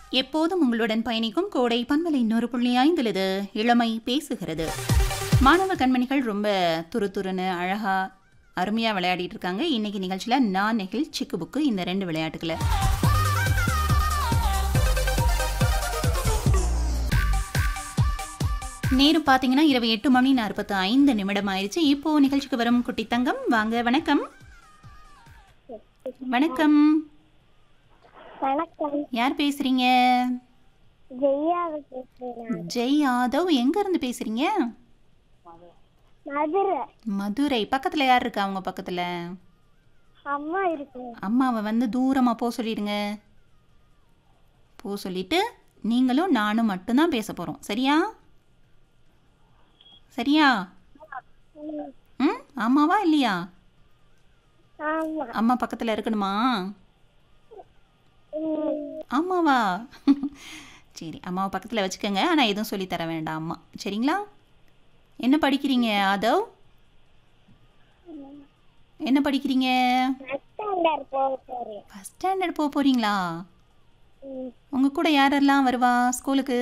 எப்போதும் உங்களுடன் பயணிக்கும் கோடை பண்பலை நூறு புள்ளி ஐந்தில் இது இளமை பேசுகிறது மாணவ கண்மணிகள் ரொம்ப துருதுருன்னு அழகா அருமையாக விளையாடிட்டு இருக்காங்க இன்னைக்கு நிகழ்ச்சியில் நான் நெகில் சிக்கு புக்கு இந்த ரெண்டு விளையாட்டுகளை நேரம் பார்த்தீங்கன்னா இரவு எட்டு மணி நாற்பத்து ஐந்து நிமிடம் ஆயிடுச்சு இப்போ நிகழ்ச்சிக்கு வரும் குட்டி தங்கம் வாங்க வணக்கம் வணக்கம் வணக்கம் யார் பேசுறீங்க ஜெய்யாவை பேசுறேன் ஜெய் யாதவ் எங்க இருந்து பேசுறீங்க மதுரை மதுரை பக்கத்துல யார் இருக்கா அவங்க பக்கத்துல அம்மா இருக்கு அம்மாவை வந்து தூரமா போக சொல்லிடுங்க போ சொல்லிட்டு நீங்களும் நானும் மட்டும்தான் பேச போறோம் சரியா சரியா ம் ஆமாவா இல்லையா ஆமா அம்மா பக்கத்துல இருக்கணுமா ம். ஆமாவா சரி அம்மாவை பக்கத்தில் வச்சுக்கோங்க ஆனால் எதுவும் சொல்லித் தர வேண்டாம் அம்மா சரிங்களா என்ன படிக்கிறீங்க ஆதவ் என்ன படிக்கிறீங்க First standard போக போறேன் ஃபஸ்ட் ஸ்டாண்டர்ட் போக போகிறீங்களா ம். உங்கள் கூட யாரெல்லாம் வருவா ஸ்கூலுக்கு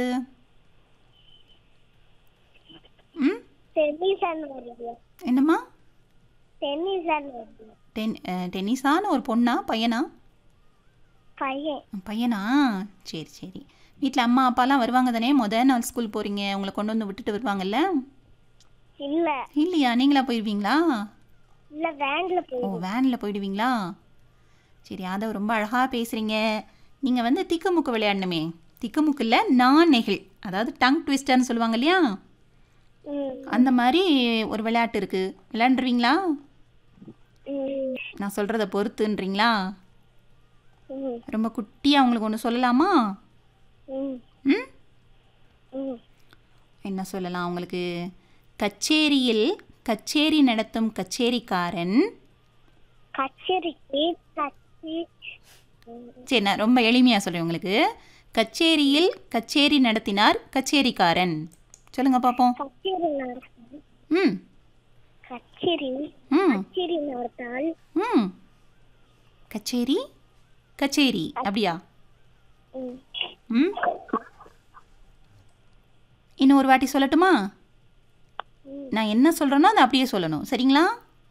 ம் டென்னிசன் வருது என்னம்மா டென்னிசன் வருது டென் அஹ், டென்னிஸான ஒரு பொண்ணா பையனா பையன் பையனா சரி சரி வீட்டில் அம்மா அப்பாலாம் வருவாங்க தானே மொதல் நாள் ஸ்கூல் போகிறீங்க உங்களை கொண்டு வந்து விட்டுட்டு வருவாங்கல்ல இல்ல இல்லையா நீங்களா போயிடுவீங்களா இல்ல வேன்ல ஓ போய் வேனில் போயிடுவீங்களா சரி ஆதவ் ரொம்ப அழகாக பேசுகிறீங்க நீங்கள் வந்து திக்குமுக்கு விளையாடணுமே திக்குமுக்கு இல்லை நான் நெகிழ் அதாவது டங் ட்விஸ்டர்னு சொல்லுவாங்க இல்லையா ம். அந்த மாதிரி ஒரு விளையாட்டு இருக்குது விளையாண்டுருவீங்களா ம். நான் சொல்கிறத பொறுத்துன்றீங்களா ம். ரொம்ப குட்டியாக உங்களுக்கு ஒன்று சொல்லலாமா ம். ம் ம். என்ன சொல்லலாம் உங்களுக்கு கச்சேரியில் கச்சேரி நடத்தும் கச்சேரிக்காரன் கச்சேரிக்கு கச்சி சரி நான் ரொம்ப எளிமையாக சொல்கிறேன் உங்களுக்கு கச்சேரியில் கச்சேரி நடத்தினார் கச்சேரிக்காரன் சொல்லுங்க பார்ப்போம் கச்சேரி நடத்தால் ம் கச்சேரி ம் கச்சேரி நடத்தால் ம் கச்சேரி கச்சேரி அப்படியா ம். ம் இன்னும் ஒரு வாட்டி சொல்லட்டுமா ம். நான் என்ன சொல்கிறேனோ அதை அப்படியே சொல்லணும் சரிங்களா